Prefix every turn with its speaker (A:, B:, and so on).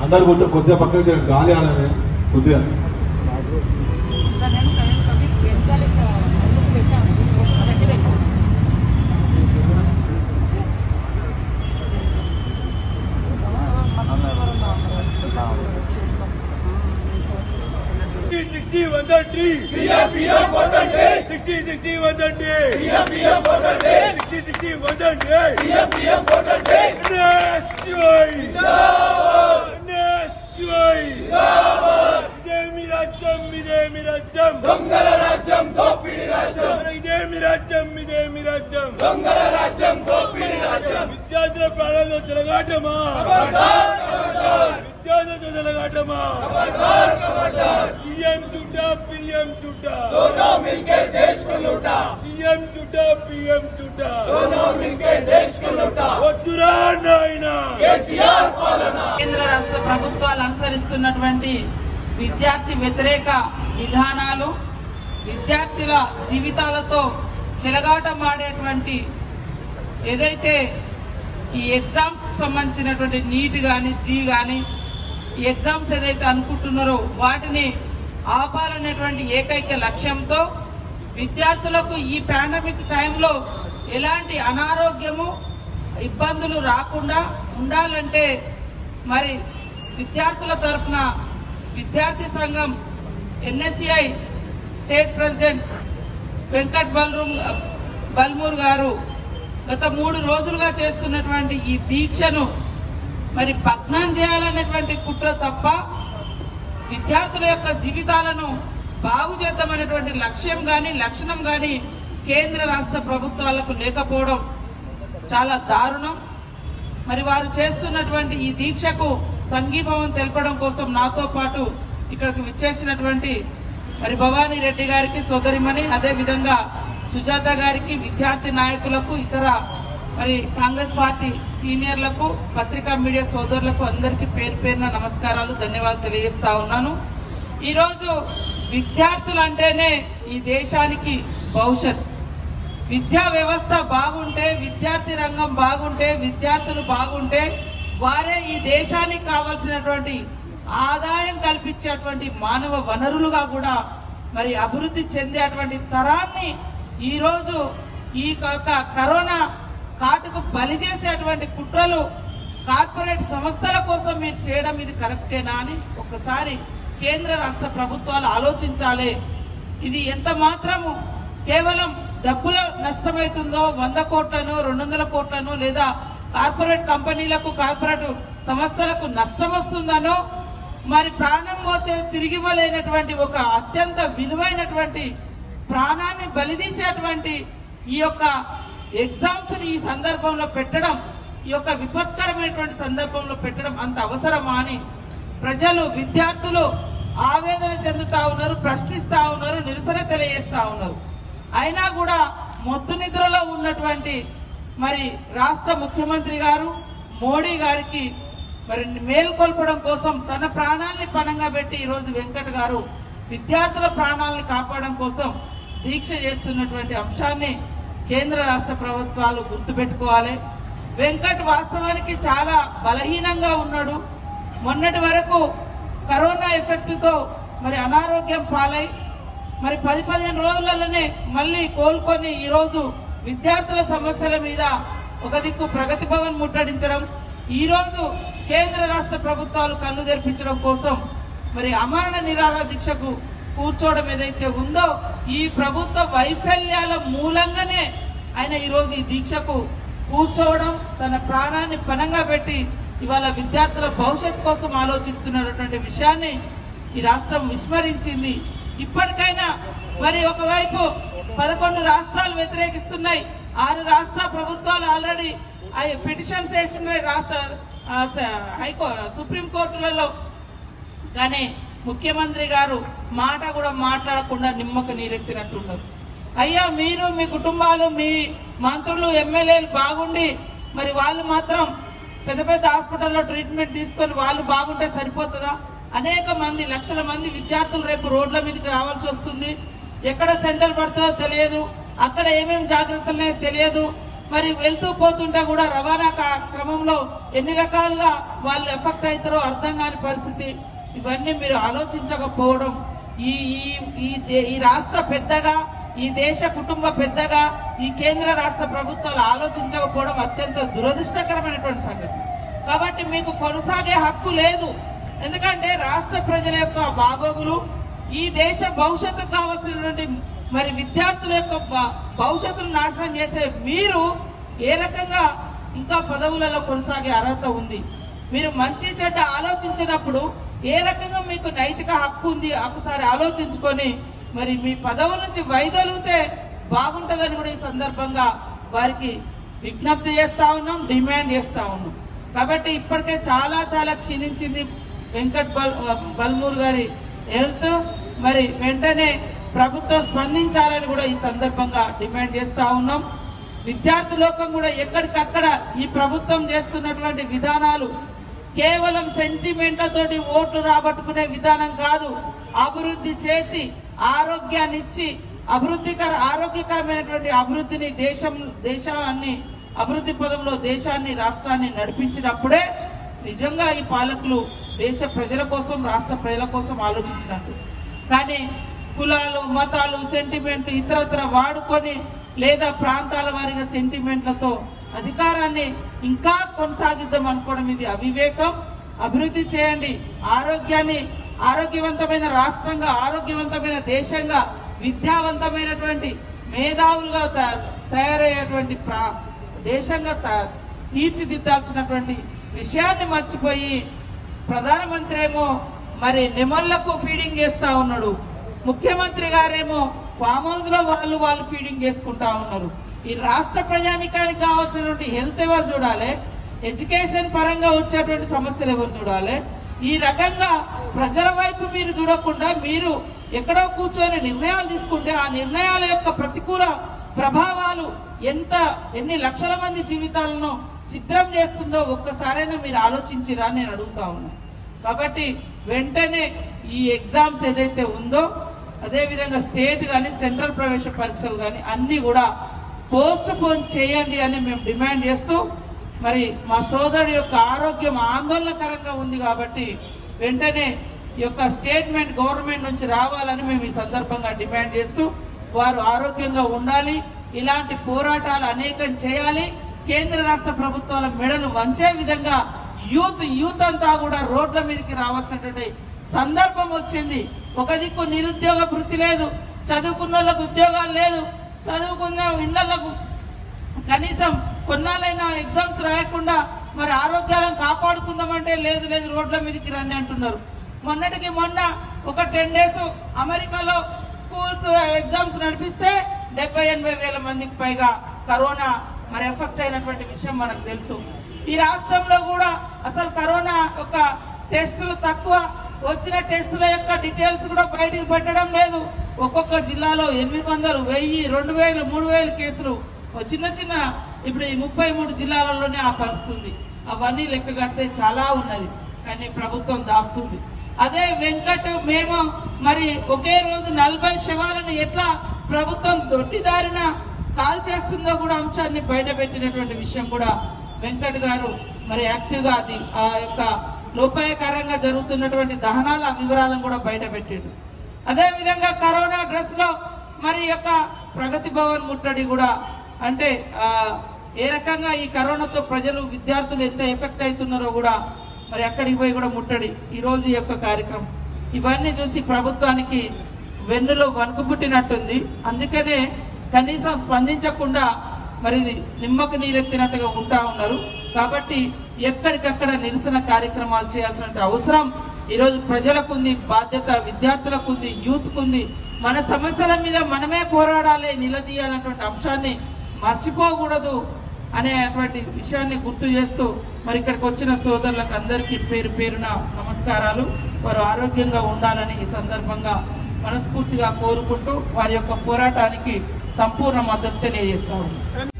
A: అందరు కొద్దిగా కొద్దిగా పక్కకి జరగండి. గాలి ఆడమే కొద్దిగా
B: sixty one thirty CRPF one thirty sixty sixty one thirty CRPF one thirty sixty sixty one thirty CRPF one thirty నేషోయ్ నేషోయ్ ఇదే మీ రాజ్యం ఇదే మీ రాజ్యం దొంగల రాజ్యం దోపిడి రాజ్యం ఇదే మీ రాజ్యం ఇదే మీ రాజ్యం దొంగల రాజ్యం దోపిడి రాజ్యం విద్యార్థుల ప్రాణాలు చెలగాటమా విద్యార్థులతో చెలగాటమా सीएम टूटा पीएम टूटा दोनों मिलके देश को लूटा सीएम टूटा पीएम टूटा दोनों मिलके देश को लूटा వద్దురా నాయనా కేసీఆర్ పాలన
C: కేంద్ర రాష్ట్ర ప్రభుత్వాలు అనుసరిస్తున్నటువంటి విద్యార్థి వ్యతిరేక విధానాలు విద్యార్థుల జీవితాలతో చెలగాటమాడేటువంటి ఏదైతే ఈ ఎగ్జామ్స్ సంబంధించినటువంటి నీట్ కానీ జీ కానీ ఈ ఎగ్జామ్స్ ఏదైతే అనుకుంటున్నారో వాటిని ఆపాలనేటువంటి ఏకైక లక్ష్యంతో విద్యార్థులకు ఈ పాండమిక్ టైంలో ఎలాంటి అనారోగ్యము ఇబ్బందులు రాకుండా ఉండాలంటే మరి విద్యార్థుల తరఫున విద్యార్థి సంఘం ఎన్ఎస్సిఐ స్టేట్ ప్రెసిడెంట్ వెంకట్ బల్రూమ్ బల్మూర్ గారు గత మూడు రోజులుగా చేస్తున్నటువంటి ఈ దీక్షను మరి భగ్నం చేయాలనేటువంటి కుట్ర తప్ప విద్యార్థుల యొక్క జీవితాలను బాగు చేద్దామనేటువంటి లక్ష్యం గాని లక్షణం గాని కేంద్ర రాష్ట్ర ప్రభుత్వాలకు లేకపోవడం చాలా దారుణం మరి వారు చేస్తున్నటువంటి ఈ దీక్షకు సంఘీభావం తెలపడం కోసం నాతో పాటు ఇక్కడికి విచ్చేసినటువంటి మరి భవానీ రెడ్డి గారికి సోదరిమణి అదే విధంగా సుజాత గారికి విద్యార్థి నాయకులకు ఇతర మరి కాంగ్రెస్ పార్టీ సీనియర్లకు పత్రికా మీడియా సోదరులకు అందరికీ పేరు పేరున నమస్కారాలు ధన్యవాదాలు తెలియజేస్తా ఉన్నాను ఈరోజు విద్యార్థులు అంటేనే ఈ దేశానికి భవిష్యత్ విద్యా వ్యవస్థ బాగుంటే విద్యార్థి రంగం బాగుంటే విద్యార్థులు బాగుంటే వారే ఈ దేశానికి కావలసినటువంటి ఆదాయం కల్పించేటువంటి మానవ వనరులుగా కూడా మరి అభివృద్ధి చెందేటువంటి తరాన్ని ఈ రోజు ఈ యొక్క కరోనా కాటుకు బలి చేసేటువంటి కుట్రలు కార్పొరేట్ సంస్థల కోసం మీరు చేయడం ఇది కరెక్టేనా అని ఒకసారి కేంద్ర రాష్ట్ర ప్రభుత్వాలు ఆలోచించాలి ఇది ఎంత మాత్రము కేవలం డబ్బుల నష్టమవుతుందో వంద కోట్లను రెండు వందల కోట్లను లేదా కార్పొరేట్ కంపెనీలకు కార్పొరేట్ సంస్థలకు నష్టం వస్తుందనో మరి ప్రాణం పోతే తిరిగి ఇవ్వలేనటువంటి ఒక అత్యంత విలువైనటువంటి ప్రాణాన్ని బలిదీసేటువంటి ఈ యొక్క ఎగ్జామ్స్ ని ఈ సందర్భంలో పెట్టడం ఈ యొక్క విపత్కరమైనటువంటి సందర్భంలో పెట్టడం అంత అవసరమా అని ప్రజలు విద్యార్థులు ఆవేదన చెందుతా ఉన్నారు ప్రశ్నిస్తా ఉన్నారు నిరసన తెలియజేస్తా ఉన్నారు అయినా కూడా మొద్దు నిద్రలో ఉన్నటువంటి మరి రాష్ట్ర ముఖ్యమంత్రి గారు మోడీ గారికి మరి మేల్కొల్పడం కోసం తన ప్రాణాల్ని పణంగా పెట్టి ఈరోజు వెంకట్ గారు విద్యార్థుల ప్రాణాలను కాపాడడం కోసం దీక్ష చేస్తున్నటువంటి అంశాన్ని కేంద్ర రాష్ట్ర ప్రభుత్వాలు గుర్తుపెట్టుకోవాలి వెంకట్ వాస్తవానికి చాలా బలహీనంగా ఉన్నాడు మొన్నటి వరకు కరోనా ఎఫెక్ట్ తో మరి అనారోగ్యం పాలై మరి పది పదిహేను రోజులలోనే మళ్ళీ కోలుకొని ఈ రోజు విద్యార్థుల సమస్యల మీద ఒక దిక్కు ప్రగతి భవన్ ముట్టడించడం ఈ రోజు కేంద్ర రాష్ట్ర ప్రభుత్వాలు కళ్ళు తెరిపించడం కోసం మరి అమరణ నిరాహార దీక్షకు కూర్చోవడం ఏదైతే ఉందో ఈ ప్రభుత్వ వైఫల్యాల మూలంగానే ఆయన ఈ రోజు ఈ దీక్షకు కూర్చోవడం తన ప్రాణాన్ని పణంగా పెట్టి ఇవాళ విద్యార్థుల భవిష్యత్ కోసం ఆలోచిస్తున్నటువంటి విషయాన్ని ఈ రాష్ట్రం విస్మరించింది ఇప్పటికైనా మరి ఒకవైపు పదకొండు రాష్ట్రాలు వ్యతిరేకిస్తున్నాయి ఆరు రాష్ట్ర ప్రభుత్వాలు ఆల్రెడీ పిటిషన్స్ వేసిన రాష్ట్ర ఆ, స- హైకో సుప్రీం కోర్టులలో కానీ ముఖ్యమంత్రి గారు మాట కూడా మాట్లాడకుండా నిమ్మక నీరెత్తినట్టున్నారు అయ్యా మీరు మీ కుటుంబాలు మీ మంత్రులు ఎమ్మెల్యేలు బాగుండి మరి వాళ్ళు మాత్రం పెద్ద పెద్ద హాస్పిటల్లో ట్రీట్మెంట్ తీసుకొని వాళ్ళు బాగుంటే సరిపోతుందా అనేక మంది లక్షల మంది విద్యార్థులు రేపు రోడ్ల మీదకి రావాల్సి వస్తుంది ఎక్కడ సెంటర్ పడుతుందో తెలియదు అక్కడ ఏమేమి జాగ్రత్తలనే తెలియదు మరి వెళ్తూ పోతుంటే కూడా రవాణా కా- క్రమంలో ఎన్ని రకాలుగా వాళ్ళు ఎఫెక్ట్ అవుతారో అర్థం కాని పరిస్థితి ఇవన్నీ మీరు ఆలోచించకపోవడం ఈ ఈ ఈ దే- ఈ రాష్ట్ర పెద్దగా ఈ దేశ కుటుంబ పెద్దగా ఈ కేంద్ర రాష్ట్ర ప్రభుత్వాలు ఆలోచించకపోవడం అత్యంత దురదృష్టకరమైనటువంటి సంగతి కాబట్టి మీకు కొనసాగే హక్కు లేదు ఎందుకంటే రాష్ట్ర ప్రజల యొక్క బాగోగులు ఈ దేశ భవిష్యత్తు కావాల్సినటువంటి మరి విద్యార్థుల యొక్క భ- భవిష్యత్తును నాశనం చేసే మీరు ఏ రకంగా ఇంకా పదవులలో కొనసాగే అర్హత ఉంది మీరు మంచి చెడ్డ ఆలోచించినప్పుడు ఏ రకంగా మీకు నైతిక హక్కు ఉంది ఒకసారి ఆలోచించుకొని మరి మీ పదవుల నుంచి వైదొలిగితే బాగుంటుందని కూడా ఈ సందర్భంగా వారికి విజ్ఞప్తి చేస్తా ఉన్నాం డిమాండ్ చేస్తా ఉన్నాం కాబట్టి ఇప్పటికే చాలా చాలా క్షీణించింది వెంకట్ బల్ బల్మూర్ గారి హెల్త్ మరి వెంటనే ప్రభుత్వం స్పందించాలని కూడా ఈ సందర్భంగా డిమాండ్ చేస్తా ఉన్నాం విద్యార్థి లోకం కూడా ఎక్కడికక్కడ ఈ ప్రభుత్వం చేస్తున్నటువంటి విధానాలు కేవలం సెంటిమెంట్లతోటి ఓట్లు రాబట్టుకునే విధానం కాదు అభివృద్ధి చేసి ఆరోగ్యాన్ని ఇచ్చి అభివృద్ధికర ఆరోగ్యకరమైనటువంటి అభివృద్ధిని దేశం దేశాన్ని అభివృద్ధి పదంలో దేశాన్ని రాష్ట్రాన్ని నడిపించినప్పుడే నిజంగా ఈ పాలకులు దేశ ప్రజల కోసం రాష్ట్ర ప్రజల కోసం ఆలోచించినట్టు కానీ కులాలు మతాలు సెంటిమెంట్ ఇతరత్ర వాడుకొని లేదా ప్రాంతాల వారిగా సెంటిమెంట్లతో అధికారాన్ని ఇంకా కొనసాగిద్దాం అనుకోవడం ఇది అవివేకం అభివృద్ధి చేయండి ఆరోగ్యాన్ని ఆరోగ్యవంతమైన రాష్ట్రంగా ఆరోగ్యవంతమైన దేశంగా విద్యావంతమైనటువంటి మేధావులుగా త- తయారయ్యేటువంటి ప్రా- దేశంగా త- తీర్చిదిద్దాల్సినటువంటి విషయాన్ని మర్చిపోయి ప్రధానమంత్రి ఏమో మరి నెమళ్లకు ఫీడింగ్ చేస్తా ఉన్నాడు ముఖ్యమంత్రి గారేమో ఫామ్ హౌస్ లో వాళ్ళు వాళ్ళు ఫీడింగ్ చేసుకుంటా ఉన్నారు ఈ రాష్ట్ర ప్రజానికానికి కావాల్సినటువంటి హెల్త్ ఎవరు చూడాలి ఎడ్యుకేషన్ పరంగా వచ్చేటువంటి సమస్యలు ఎవరు చూడాలి ఈ రకంగా ప్రజల వైపు మీరు చూడకుండా మీరు ఎక్కడో కూర్చొని నిర్ణయాలు తీసుకుంటే ఆ నిర్ణయాల యొక్క ప్రతికూల ప్రభావాలు ఎంత ఎన్ని లక్షల మంది జీవితాలను చిత్రం చేస్తుందో ఒక్కసారైనా మీరు ఆలోచించిరా అని నేను అడుగుతా ఉన్నా కాబట్టి వెంటనే ఈ ఎగ్జామ్స్ ఏదైతే ఉందో అదే విధంగా స్టేట్ కానీ సెంట్రల్ ప్రవేశ పరీక్షలు కానీ అన్ని కూడా పోస్ట్ పోన్ చేయండి అని మేము డిమాండ్ చేస్తూ మరి మా సోదరుడి యొక్క ఆరోగ్యం ఆందోళనకరంగా ఉంది కాబట్టి వెంటనే ఈ యొక్క స్టేట్మెంట్ గవర్నమెంట్ నుంచి రావాలని మేము ఈ సందర్భంగా డిమాండ్ చేస్తూ వారు ఆరోగ్యంగా ఉండాలి ఇలాంటి పోరాటాలు అనేకం చేయాలి కేంద్ర రాష్ట్ర ప్రభుత్వాల మెడలు వంచే విధంగా యూత్ యూత్ అంతా కూడా రోడ్ల మీదకి రావాల్సినటువంటి సందర్భం వచ్చింది ఒక దిక్కు నిరుద్యోగ వృత్తి లేదు చదువుకున్న వాళ్ళకు ఉద్యోగాలు లేదు చదువుకున్న ఇళ్లకు కనీసం కొన్నాళ్ళైనా ఎగ్జామ్స్ రాయకుండా మరి ఆరోగ్యాలను కాపాడుకుందామంటే లేదు లేదు రోడ్ల మీదకి రండి అంటున్నారు మొన్నటికి మొన్న ఒక టెన్ డేస్ అమెరికాలో స్కూల్స్ ఎగ్జామ్స్ నడిపిస్తే డెబ్బై ఎనభై వేల మందికి పైగా కరోనా మరి ఎఫెక్ట్ అయినటువంటి విషయం మనకు తెలుసు ఈ రాష్ట్రంలో కూడా అసలు కరోనా యొక్క టెస్టులు తక్కువ వచ్చిన టెస్టుల యొక్క డీటెయిల్స్ కూడా బయటకు పెట్టడం లేదు ఒక్కొక్క జిల్లాలో ఎనిమిది వందలు వెయ్యి రెండు వేలు మూడు వేలు కేసులు ఓ చిన్న చిన్న ఇప్పుడు ఈ ముప్పై మూడు జిల్లాలలోనే ఆ పరిస్థితుంది అవన్నీ లెక్క కడితే చాలా ఉన్నది కానీ ప్రభుత్వం దాస్తుంది అదే వెంకట్ మేము మరి ఒకే రోజు నలభై శవాలను ఎట్లా ప్రభుత్వం దొడ్డిదారిన కాల్ చేస్తుందో కూడా అంశాన్ని బయట పెట్టినటువంటి విషయం కూడా వెంకట్ గారు మరి యాక్టివ్ గా అది ఆ యొక్క లోపాయకరంగా జరుగుతున్నటువంటి దహనాల వివరాలను కూడా బయట పెట్టిండు అదే విధంగా కరోనా డ్రెస్ లో మరి ఈ యొక్క ప్రగతి భవన్ ముట్టడి కూడా అంటే ఆ, ఏ రకంగా ఈ కరోనాతో ప్రజలు విద్యార్థులు ఎంత ఎఫెక్ట్ అవుతున్నారో కూడా మరి అక్కడికి పోయి కూడా ముట్టడి ఈ రోజు ఈ యొక్క కార్యక్రమం ఇవన్నీ చూసి ప్రభుత్వానికి వెన్నులో వణుకు పుట్టినట్టుంది అందుకనే కనీసం స్పందించకుండా మరి ఇది నిమ్మకు నీరెత్తినట్టుగా ఉంటా ఉన్నారు కాబట్టి ఎక్కడికక్కడ నిరసన కార్యక్రమాలు చేయాల్సిన అవసరం ఈరోజు ప్రజలకు ఉంది బాధ్యత విద్యార్థులకు ఉంది యూత్కు ఉంది మన సమస్యల మీద మనమే పోరాడాలి నిలదీయాలన్నటువంటి అంశాన్ని మర్చిపోకూడదు అనేటువంటి విషయాన్ని గుర్తు చేస్తూ మరి ఇక్కడికి వచ్చిన సోదరులకు అందరికీ పేరు పేరున నమస్కారాలు వారు ఆరోగ్యంగా ఉండాలని ఈ సందర్భంగా మనస్ఫూర్తిగా కోరుకుంటూ వారి యొక్క పోరాటానికి సంపూర్ణ మద్దతు తెలియజేస్తా ఉన్నాను